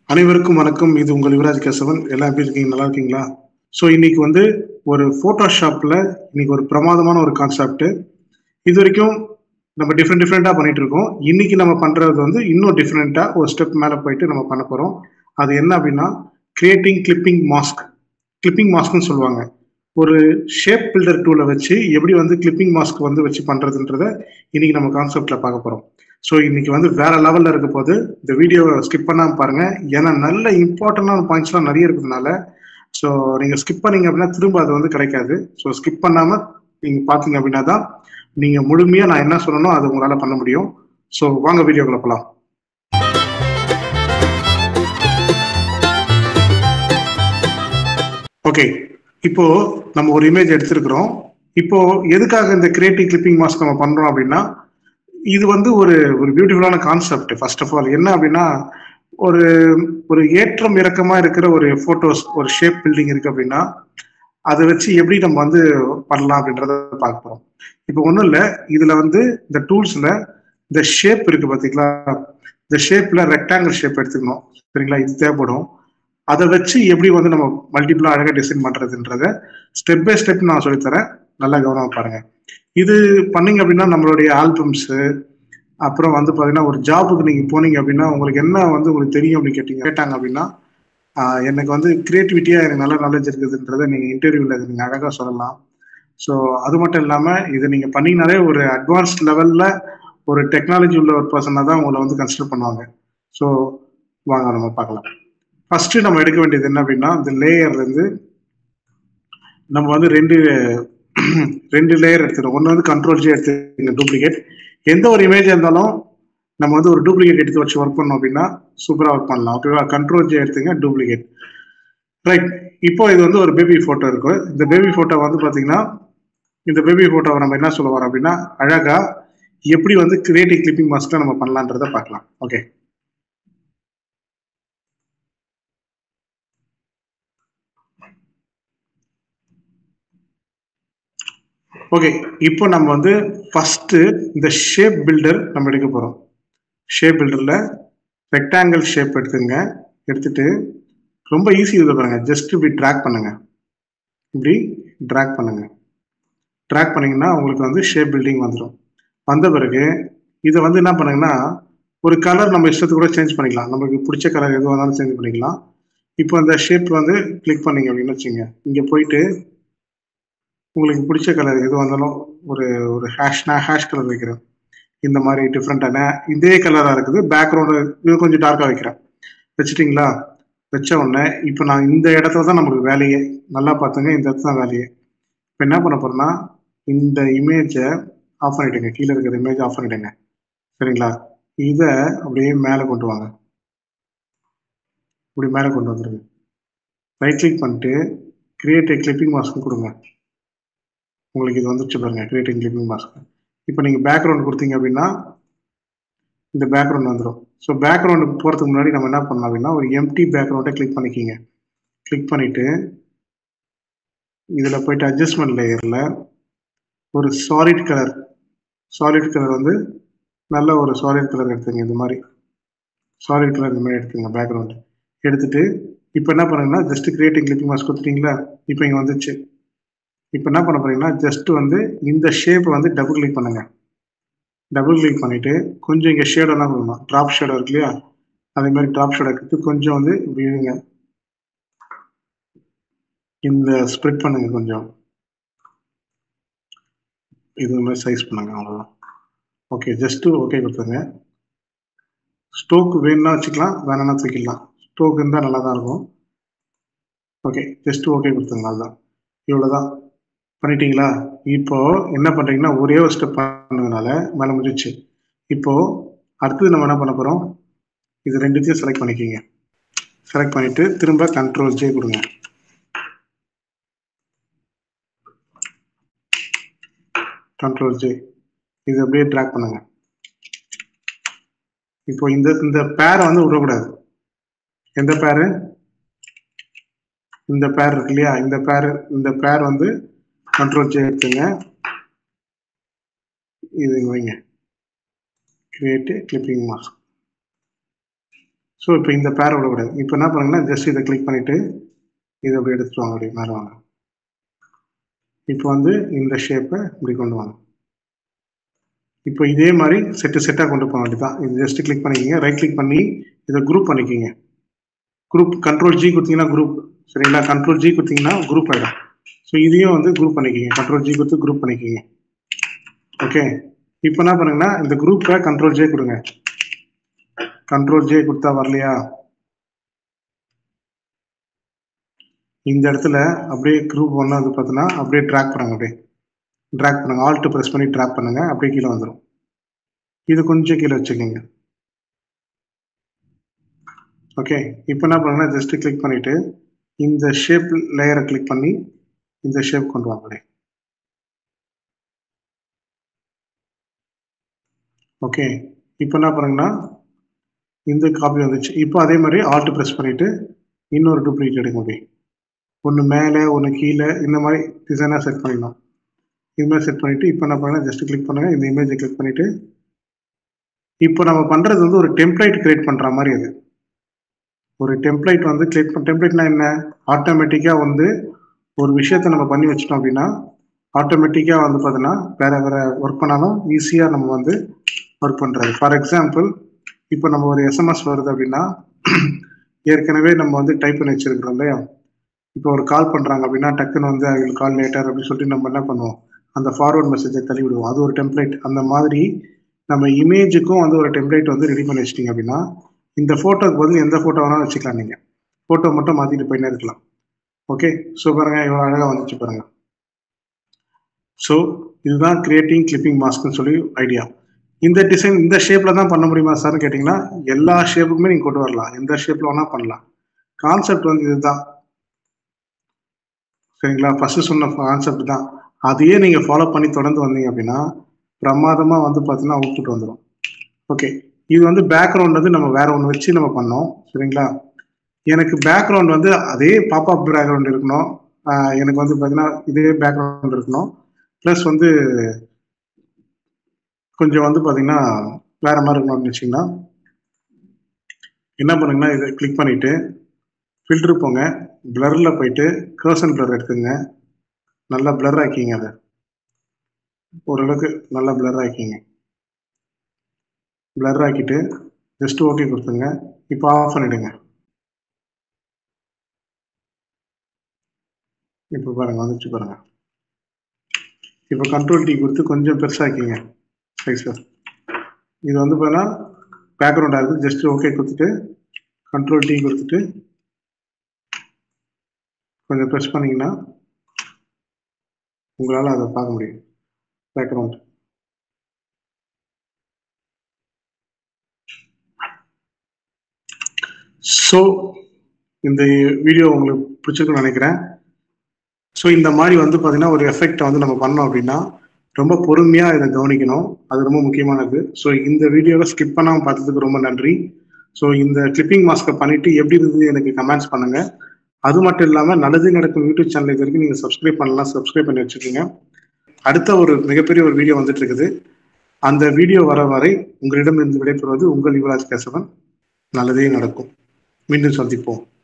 அனைவருக்கும் வணக்கம் இது உங்கள் யுவராஜ் கேசவன் எல்லாம் எப்படி இருக்கீங்க நல்லா இருக்கீங்களா ஸோ இன்னைக்கு வந்து ஒரு ஃபோட்டோஷாப்பில் இன்னைக்கு ஒரு பிரமாதமான ஒரு கான்செப்ட் இது வரைக்கும் நம்ம டிஃப்ரெண்ட் டிஃப்ரெண்ட்டாக பண்ணிட்டு இருக்கோம் இன்னைக்கு நம்ம பண்ணுறது வந்து இன்னும் டிஃப்ரெண்ட்டாக ஒரு ஸ்டெப் மேலே போயிட்டு நம்ம பண்ண போகிறோம் அது என்ன அப்படின்னா கிரியேட்டிங் கிளிப்பிங் மாஸ்க் கிளிப்பிங் மாஸ்க்னு சொல்லுவாங்க ஒரு ஷேப் பில்டர் டூலை வச்சு எப்படி வந்து கிளிப்பிங் மாஸ்க் வந்து வச்சு பண்ணுறதுன்றத இன்னைக்கு நம்ம கான்செப்டில் பார்க்க போகிறோம் ஸோ இன்னைக்கு வந்து வேற லெவலில் இருக்க போது இந்த வீடியோவை ஸ்கிப் பண்ணாமல் பாருங்க ஏன்னா நல்ல இம்பார்ட்டண்டான பாயிண்ட்ஸ்லாம் நிறைய இருக்கிறதுனால ஸோ நீங்கள் ஸ்கிப் பண்ணீங்க அப்படின்னா திரும்ப அது வந்து கிடைக்காது ஸோ ஸ்கிப் பண்ணாமல் நீங்கள் பார்த்தீங்க அப்படின்னா தான் நீங்கள் முழுமையாக நான் என்ன சொல்லணும் அது உங்களால் பண்ண முடியும் ஸோ வாங்க வீடியோக்குள்ள போகலாம் ஓகே இப்போ நம்ம ஒரு இமேஜ் எடுத்திருக்கிறோம் இப்போ எதுக்காக இந்த கிரியேட்டிவ் கிளிப்பிங் மாஸ்க் நம்ம பண்றோம் அப்படின்னா இது வந்து ஒரு ஒரு பியூட்டிஃபுல்லான கான்செப்ட் ஃபர்ஸ்ட் ஆஃப் ஆல் என்ன அப்படின்னா ஒரு ஒரு ஏற்றம் இறக்கமா இருக்கிற ஒரு போட்டோஸ் ஒரு ஷேப் பில்டிங் இருக்கு அப்படின்னா அதை வச்சு எப்படி நம்ம வந்து பண்ணலாம் அப்படின்றத பார்க்க போறோம் இப்போ ஒன்றும் இல்லை இதுல வந்து இந்த டூல்ஸ்ல இந்த ஷேப் இருக்கு பார்த்தீங்களா இந்த ஷேப்ல ரெக்டாங்கிள் ஷேப் எடுத்துக்கணும் சரிங்களா இது தேவைப்படும் அதை வச்சு எப்படி வந்து நம்ம மல்டிபிளா அழகா டிசைன் பண்றதுன்றத ஸ்டெப் பை ஸ்டெப் நான் சொல்லித்தரேன் நல்லா கவனமா பாருங்க இது பண்ணீங்க அப்படின்னா நம்மளுடைய ஆல்பம்ஸ் அப்புறம் வந்து பாத்தீங்கன்னா ஒரு ஜாபுக்கு நீங்க போனீங்க அப்படின்னா உங்களுக்கு என்ன வந்து உங்களுக்கு தெரியும் அப்படின்னு கேட்டீங்க கேட்டாங்க அப்படின்னா ஆஹ் எனக்கு வந்து கிரியேட்டிவிட்டியா எனக்கு நல்ல நாலேஜ் இருக்குதுன்றத நீங்க இன்டர்வியூல நீங்க அழகா சொல்லலாம் ஸோ அது மட்டும் இல்லாம இதை நீங்க பண்ணீங்கனாலே ஒரு அட்வான்ஸ்ட் லெவல்ல ஒரு டெக்னாலஜி உள்ள ஒரு பர்சனாக தான் உங்களை வந்து கன்சிடர் பண்ணுவாங்க ஸோ வாங்க நம்ம பார்க்கலாம் ஃபர்ஸ்ட் நம்ம எடுக்க வேண்டியது என்ன அப்படின்னா இந்த லேயர்ல இருந்து நம்ம வந்து ரெண்டு ரெண்டு லேயர் எடுத்துக்கணும் ஒன்று வந்து கண்ட்ரோல் ஜே எடுத்துக்கங்க டூப்ளிகேட் எந்த ஒரு இமேஜ் இருந்தாலும் நம்ம வந்து ஒரு டூப்ளிகேட் எடுத்து வச்சு ஒர்க் பண்ணோம் அப்படின்னா சூப்பராக ஒர்க் பண்ணலாம் ஓகேவா கண்ட்ரோல் ஜே எடுத்துங்க டூப்ளிகேட் ரைட் இப்போ இது வந்து ஒரு பேபி ஃபோட்டோ இருக்கு இந்த பேபி ஃபோட்டோ வந்து பார்த்தீங்கன்னா இந்த பேபி ஃபோட்டோவை நம்ம என்ன சொல்ல வரோம் அப்படின்னா அழகா எப்படி வந்து கிரியேட்டிவ் கிளிப்பிங் மாஸ்க்ல நம்ம பண்ணலான்றதை பார்க்கலாம் ஓகே ஓகே இப்போ நம்ம வந்து ஃபர்ஸ்ட் இந்த ஷேப் பில்டர் நம்ம எடுக்க போறோம் ஷேப் பில்டர்ல ரெக்டாங்கிள் ஷேப் எடுத்துங்க எடுத்துட்டு ரொம்ப ஈஸி இதில் பாருங்க ஜஸ்ட் இப்படி ட்ராக் பண்ணுங்க இப்படி ட்ராக் பண்ணுங்க ட்ராக் பண்ணீங்கன்னா உங்களுக்கு வந்து ஷேப் பில்டிங் வந்துடும் வந்த பிறகு இதை வந்து என்ன பண்ணுங்கன்னா ஒரு கலர் நம்ம இஷ்டத்துக்கு கூட சேஞ்ச் பண்ணிக்கலாம் நமக்கு பிடிச்ச கலர் எதுவாக இருந்தாலும் சேஞ்ச் பண்ணிக்கலாம் இப்போ அந்த ஷேப் வந்து கிளிக் பண்ணீங்க அப்படின்னு வச்சுங்க இங்கே போயிட்டு உங்களுக்கு பிடிச்ச கலர் எது வந்தாலும் ஒரு ஒரு ஹேஷ் நான் ஹேஷ் கலர் வைக்கிறேன் இந்த மாதிரி டிஃப்ரெண்ட்டான இதே கலராக இருக்குது பேக்ரவுண்டு இது கொஞ்சம் டார்க்காக வைக்கிறேன் வச்சுட்டிங்களா வச்ச உடனே இப்போ நான் இந்த இடத்துல தான் நம்மளுக்கு வேலையே நல்லா பார்த்துங்க இந்த இடத்துல தான் வேலையே இப்போ என்ன பண்ண போறேன்னா இந்த இமேஜை ஆஃப் பண்ணிவிடுங்க கீழே இருக்கிற இமேஜ் ஆஃப் பண்ணிவிடுங்க சரிங்களா இதை அப்படியே மேலே கொண்டு வாங்க இப்படி மேலே கொண்டு வந்துருங்க ரைட் கிளிக் பண்ணிட்டு கிரியேட் கிளிப்பிங் மாஸ்க்கு கொடுங்க உங்களுக்கு இது வந்துச்சு பாருங்க கிரியேட்டிங் கிளிப்பிங் மாஸ்க் இப்போ நீங்கள் பேக்ரவுண்ட் கொடுத்தீங்க அப்படின்னா இந்த பேக்ரவுண்ட் வந்துடும் ஸோ பேக்ரவுண்டுக்கு போகிறதுக்கு முன்னாடி நம்ம என்ன பண்ணலாம் அப்படின்னா ஒரு எம்டி பேக்ரவுண்டை கிளிக் பண்ணிக்கிங்க கிளிக் பண்ணிவிட்டு இதில் போயிட்டு அட்ஜஸ்ட்மெண்ட் லேயரில் ஒரு சாலிட் கலர் சாலிட் கலர் வந்து நல்ல ஒரு சாலிட் கலர் எடுத்துங்க இந்த மாதிரி சாலிட் கலர் இந்த மாதிரி எடுத்துங்க பேக்ரவுண்டு எடுத்துட்டு இப்போ என்ன பண்ணுங்கன்னா ஜஸ்ட் கிரியேட்டிங் கிளிப்பிங் மாஸ்க் கொடுத்துட்டீங்களா இப்போ இங்கே வந்துச்சு இப்போ என்ன பண்ண போறீங்கன்னா ஜஸ்ட் வந்து இந்த ஷேப்பை வந்து டபுள் கிளிக் பண்ணுங்க டபுள் கிளிக் பண்ணிட்டு கொஞ்சம் இங்கே ஷேடெல்லாம் கொடுக்கணும் ட்ராப் ஷேடோ இருக்கு இல்லையா அதே மாதிரி ட்ராப் ஷேடோ எடுத்து கொஞ்சம் வந்து இப்படி இழுங்க இந்த ஸ்ப்ரெட் பண்ணுங்க கொஞ்சம் இது மாதிரி சைஸ் பண்ணுங்க அவ்வளோதான் ஓகே ஜஸ்ட் ஓகே கொடுத்துருங்க ஸ்டோக் வேணும்னா வச்சுக்கலாம் வேணும்னா தூக்கிடலாம் ஸ்டோக் இருந்தால் நல்லா தான் இருக்கும் ஓகே ஜஸ்ட் ஓகே கொடுத்துருங்க அதுதான் இவ்வளோதான் பண்ணிட்டீங்களா இப்போ என்ன பண்றீங்கன்னா ஒரே ஒரு ஸ்டெப் பண்ணதுனால மேலே முடிஞ்சிச்சு இப்போ அடுத்தது நம்ம என்ன பண்ண போறோம் இது ரெண்டுத்தையும் செலக்ட் பண்ணிக்கிங்க செலக்ட் பண்ணிட்டு திரும்ப கண்ட்ரோல் ஜே கொடுங்க கண்ட்ரோல் ஜே இது அப்படியே ட்ராக் பண்ணுங்க இப்போ இந்த இந்த பேரை வந்து விடக்கூடாது எந்த பேரு இந்த பேர் இருக்கு இல்லையா இந்த பேர் இந்த பேர் வந்து கண்ட்ரோல் ஜே எடுத்துங்க இது இங்க வைங்க கிரியேட் கிளிப்பிங் மாஸ்க் ஸோ இப்போ இந்த பேர் விடக்கூடாது இப்போ என்ன பண்ணுங்கன்னா ஜஸ்ட் இதை கிளிக் பண்ணிவிட்டு இதை அப்படி எடுத்துட்டு வாங்க அப்படி மேலே வாங்க இப்போ வந்து இந்த ஷேப்பை இப்படி கொண்டு வாங்க இப்போ இதே மாதிரி செட்டு செட்டாக கொண்டு போக வேண்டியதான் இது ஜஸ்ட் கிளிக் பண்ணிக்கிங்க ரைட் கிளிக் பண்ணி இதை குரூப் பண்ணிக்கிங்க குரூப் கண்ட்ரோல் ஜி கொடுத்தீங்கன்னா குரூப் சரிங்களா கண்ட்ரோல் ஜி கொடுத்தீங்கன்னா குரூப் ஆகிடும் ஸோ இதையும் வந்து குரூப் பண்ணிக்கிங்க கண்ட்ரோல் ஜி கொடுத்து குரூப் பண்ணிக்கிங்க ஓகே இப்போ என்ன பண்ணுங்கன்னா இந்த குரூப்பை கண்ட்ரோல் ஜே கொடுங்க கண்ட்ரோல் ஜே கொடுத்தா வரலையா இந்த இடத்துல அப்படியே குரூப் ஒன்று வந்து பார்த்தீங்கன்னா அப்படியே ட்ராக் பண்ணுங்க அப்படியே ட்ராக் பண்ணுங்க ஆல்ட்டு ப்ரெஸ் பண்ணி ட்ராக் பண்ணுங்க அப்படியே கீழே வந்துடும் இது கொஞ்சம் கீழே வச்சுக்கோங்க ஓகே இப்போ என்ன பண்ணுங்கன்னா ஜஸ்ட் கிளிக் பண்ணிட்டு இந்த ஷேப் லேயரை கிளிக் பண்ணி இந்த ஷேப் கொண்டு வாங்க அப்படியே ஓகே இப்போ என்ன பண்ணுங்கன்னா இந்த காப்பி வந்துச்சு இப்போ அதே மாதிரி ஆல்ட் ப்ரெஸ் பண்ணிட்டு இன்னொரு டூப்ளிகேட் எடுக்க முடியும் ஒன்று மேலே ஒன்று கீழே இந்த மாதிரி டிசைனாக செட் பண்ணிடலாம் இது மாதிரி செட் பண்ணிவிட்டு இப்போ என்ன பண்ணலாம் ஜஸ்ட் கிளிக் பண்ணுங்கள் இந்த இமேஜை கிளிக் பண்ணிவிட்டு இப்போ நம்ம பண்ணுறது வந்து ஒரு டெம்ப்ளேட் கிரியேட் பண்ணுற மாதிரி அது ஒரு டெம்ப்ளேட் வந்து கிரியேட் பண்ண டெம்ப்ளேட்னா என்ன ஆட்டோமேட்டிக்காக வந்து ஒரு விஷயத்தை நம்ம பண்ணி வச்சிட்டோம் அப்படின்னா ஆட்டோமேட்டிக்காக வந்து பார்த்தீங்கன்னா வேறு வேறு ஒர்க் பண்ணாலும் ஈஸியாக நம்ம வந்து ஒர்க் பண்ணுறது ஃபார் எக்ஸாம்பிள் இப்போ நம்ம ஒரு எஸ்எம்எஸ் வருது அப்படின்னா ஏற்கனவே நம்ம வந்து டைப் பண்ணி வச்சிருக்கிறோம் இல்லையா இப்போ ஒரு கால் பண்ணுறாங்க அப்படின்னா டக்குன்னு வந்து ஐ வில் கால் லேட்டர் அப்படின்னு சொல்லிட்டு நம்ம என்ன பண்ணுவோம் அந்த ஃபார்வர்ட் மெசேஜை தள்ளி விடுவோம் அது ஒரு டெம்ப்ளேட் அந்த மாதிரி நம்ம இமேஜுக்கும் வந்து ஒரு டெம்ப்ளேட் வந்து ரெடி பண்ணி வச்சிட்டிங்க அப்படின்னா இந்த ஃபோட்டோக்கு பதில் எந்த ஃபோட்டோ வேணாலும் வச்சுக்கலாம் நீங்கள் ஃபோட்டோ மட்டும் மாற்றிட்டு போயினே இருக்கலாம் ஓகே ஸோ பாருங்க இவ்வளோ அழகாக வந்துச்சு பாருங்க ஸோ இதுதான் கிரியேட்டிங் கிளிப்பிங் மாஸ்க்னு சொல்லி ஐடியா இந்த டிசைன் இந்த ஷேப்பில் தான் பண்ண முடியுமா சார்னு கேட்டிங்கன்னா எல்லா ஷேப்புக்குமே நீங்கள் கொண்டு வரலாம் எந்த ஷேப்பில் வேணால் பண்ணலாம் கான்செப்ட் வந்து இதுதான் சரிங்களா ஃபர்ஸ்ட் சொன்ன கான்செப்ட் தான் அதையே நீங்கள் ஃபாலோ பண்ணி தொடர்ந்து வந்தீங்க அப்படின்னா பிரமாதமாக வந்து பார்த்தீங்கன்னா அவுட்புட் வந்துடும் ஓகே இது வந்து பேக்ரவுண்ட் வந்து நம்ம வேற ஒன்று வச்சு நம்ம பண்ணோம் சரிங்களா எனக்கு பேக்ரவுண்ட் வந்து அதே பாப்அப் பேக்ரவுண்ட் இருக்கணும் ஆஹ் எனக்கு வந்து பார்த்தீங்கன்னா இதே பேக்ரவுண்ட் இருக்கணும் ப்ளஸ் வந்து கொஞ்சம் வந்து பார்த்தீங்கன்னா வேற மாதிரி இருக்கணும் அப்படின்னு வச்சிங்கன்னா என்ன பண்ணுங்கன்னா இதை கிளிக் பண்ணிட்டு ஃபில்டர் போங்க பிளரில் போயிட்டு கர்சன் பிளர் எடுத்துங்க நல்லா பிளர் ஆக்கிங்க அதை ஓரளவுக்கு நல்லா பிளர் ஆக்கிங்க பிளர் ஆக்கிட்டு ஜஸ்ட் ஓகே கொடுத்துங்க இப்போ ஆஃப் பண்ணிடுங்க இப்போ பாருங்க வந்துச்சு பாருங்க இப்போ கண்ட்ரோல் டீ கொடுத்து கொஞ்சம் பெருசாக்கிங்க சைஸ் இது வந்து பார்த்தீங்கன்னா பேக்ரவுண்டாக இருக்குது ஜஸ்ட் ஓகே கொடுத்துட்டு கண்ட்ரோல் டீ கொடுத்துட்டு கொஞ்சம் ப்ரெஸ் பண்ணிங்கன்னா உங்களால் அதை பார்க்க முடியும் பேக்ரவுண்ட் ஸோ இந்த வீடியோ உங்களுக்கு பிடிச்சிருக்குன்னு நினைக்கிறேன் ஸோ இந்த மாதிரி வந்து பார்த்தீங்கன்னா ஒரு எஃபெக்டை வந்து நம்ம பண்ணோம் அப்படின்னா ரொம்ப பொறுமையாக இதை கவனிக்கணும் அது ரொம்ப முக்கியமானது ஸோ இந்த வீடியோவை ஸ்கிப் பண்ணாமல் பார்த்ததுக்கு ரொம்ப நன்றி ஸோ இந்த கிளிப்பிங் மாஸ்க்கை பண்ணிட்டு எப்படி இருந்தது எனக்கு கமெண்ட்ஸ் பண்ணுங்க அது மட்டும் இல்லாமல் நல்லது நடக்கும் யூடியூப் சேனல் இது வரைக்கும் நீங்கள் சப்ஸ்கிரைப் பண்ணலாம் சப்ஸ்கிரைப் பண்ணி வச்சுக்கோங்க அடுத்த ஒரு மிகப்பெரிய ஒரு வீடியோ வந்துட்டு இருக்குது அந்த வீடியோ வர வரை உங்களிடமிருந்து விடைபெறுவது உங்கள் யுவராஜ் கேசவன் நல்லதே நடக்கும் மீண்டும் சந்திப்போம்